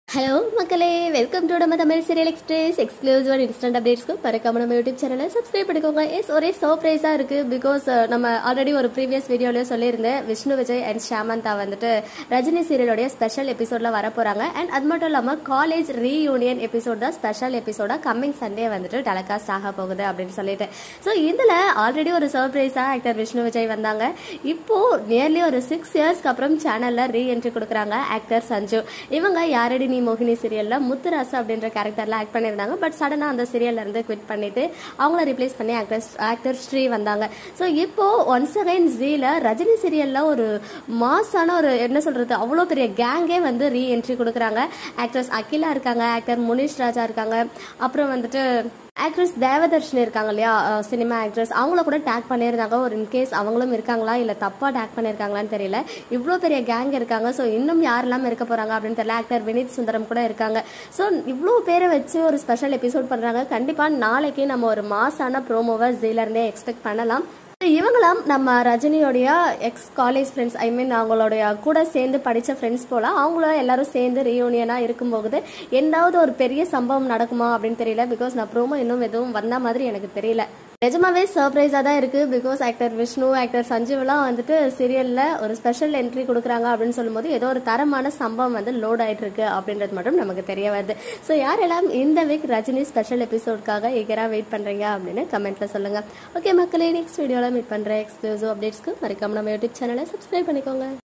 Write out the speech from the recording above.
hello மக்களே welcome to நம்ம Tamil serial express exclusive and instant அப்டேட்ஸ்க்கு மறக்காம நம்ம யூடியூப் சேனலை சப்ஸ்கிரைப் பண்ணிக்கோங்க எஸ் ஒரே சர்ப்ரைஸா இருக்கு பிகாஸ் நம்ம ஆல்ரெடி ஒரு ப்ரீவியஸ் வீடியோலயே சொல்லியிருந்தேன் விஷ்ணு விஜய் அண்ட் ஷாமந்தா வந்துட்டு ரஜினி சீரியலோடைய ஸ்பெஷல் எபிசோட்ல வர போறாங்க அண்ட் அது மட்டும் இல்லாம காலேஜ் ரீயூனியன் எபிசோட் தான் ஸ்பெஷல் எபிசோடா கம்மிங் சண்டே வந்துட்டு டெலகாஸ்ட் ஆக போகுது அப்படின்னு சொல்லிட்டு ஸோ இதுல ஆல்ரெடி ஒரு சர்ப்ரைஸா ஆக்டர் விஷ்ணு விஜய் வந்தாங்க இப்போ நியர்லி ஒரு சிக்ஸ் இயர்ஸ்க்கு அப்புறம் சேனல்ல ரீ என்ட்ரி கொடுக்குறாங்க ஆக்டர் சஞ்சு இவங்க யாரடி நீ மோகினி சீரியல்ல முத்துராசு அப்படின்ற கேரக்டர்ல ஆக்ட் பண்ணியிருந்தாங்க பட் சடனா அந்த சீரியல்ல இருந்து குவிட் பண்ணிட்டு அவங்கள ரிப்ளேஸ் பண்ணி ஆக்டர் ஆக்டர் ஸ்ரீ வந்தாங்க ஸோ இப்போ ஒன்ஸ் அகைன் ஜீல ரஜினி சீரியல்ல ஒரு மாசான ஒரு என்ன சொல்றது அவ்வளோ பெரிய கேங்கே வந்து ரீ என்ட்ரி கொடுக்குறாங்க ஆக்ட்ரஸ் அகிலா இருக்காங்க ஆக்டர் முனிஷ் ராஜா இருக்காங்க அப்புறம் வந்துட்டு ஆக்ட்ரஸ் தேவதர்ஷினி இருக்காங்க இல்லையா சினிமா ஆக்ட்ரஸ் அவங்கள கூட டேக் பண்ணியிருந்தாங்க ஒரு இன்கேஸ் அவங்களும் இருக்காங்களா இல்லை தப்பாக டேக் பண்ணியிருக்காங்களான்னு தெரியல இவ்வளோ பெரிய கேங் இருக்காங்க ஸோ இன்னும் யாரெல்லாம் இருக்க போகிறாங்க அப்படின்னு தெரியல ஆக்டர் வினீத் சுந்தரம் கூட இருக்காங்க ஸோ இவ்வளோ பேரை வச்சு ஒரு ஸ்பெஷல் எபிசோட் பண்ணுறாங்க கண்டிப்பாக நாளைக்கு நம்ம ஒரு மாசான ப்ரோமோவை ஜீலர்ந்தே எக்ஸ்பெக்ட் பண்ணலாம் இவங்களாம் நம்ம ரஜினியோடைய ex college friends I mean அவங்களுடைய கூட சேர்ந்து படித்த ஃப்ரெண்ட்ஸ் போல அவங்களும் எல்லாரும் சேர்ந்து ரீயூனியனாக இருக்கும்போது எந்தாவது ஒரு பெரிய சம்பவம் நடக்குமா அப்படின்னு தெரியல பிகாஸ் நான் ப்ரோமோ இன்னும் எதுவும் வந்த மாதிரி எனக்கு தெரியல நிஜமாவே சர்ப்ரைஸாக தான் இருக்குது பிகாஸ் ஆக்டர் விஷ்ணு ஆக்டர் சஞ்சீவ்லாம் வந்துட்டு சீரியலில் ஒரு ஸ்பெஷல் என்ட்ரி கொடுக்குறாங்க அப்படின்னு சொல்லும்போது ஏதோ ஒரு தரமான சம்பவம் வந்து லோட் ஆகிட்டு இருக்கு அப்படின்றது மட்டும் நமக்கு தெரிய வருது ஸோ யாரெல்லாம் இந்த வீக் ரஜினி ஸ்பெஷல் எபிசோட்காக ஈகராக வெயிட் பண்ணுறீங்க அப்படின்னு கமெண்ட்டில் சொல்லுங்கள் ஓகே மக்களே நெக்ஸ்ட் வீடியோவில் மீட் பண்ணுறேன் எக்ஸ்க்ளூசிவ் அப்டேட்ஸ்க்கு மறக்காம நம்ம யூடியூப் சேனலை சப்ஸ்கிரைப் பண்ணிக்கோங்க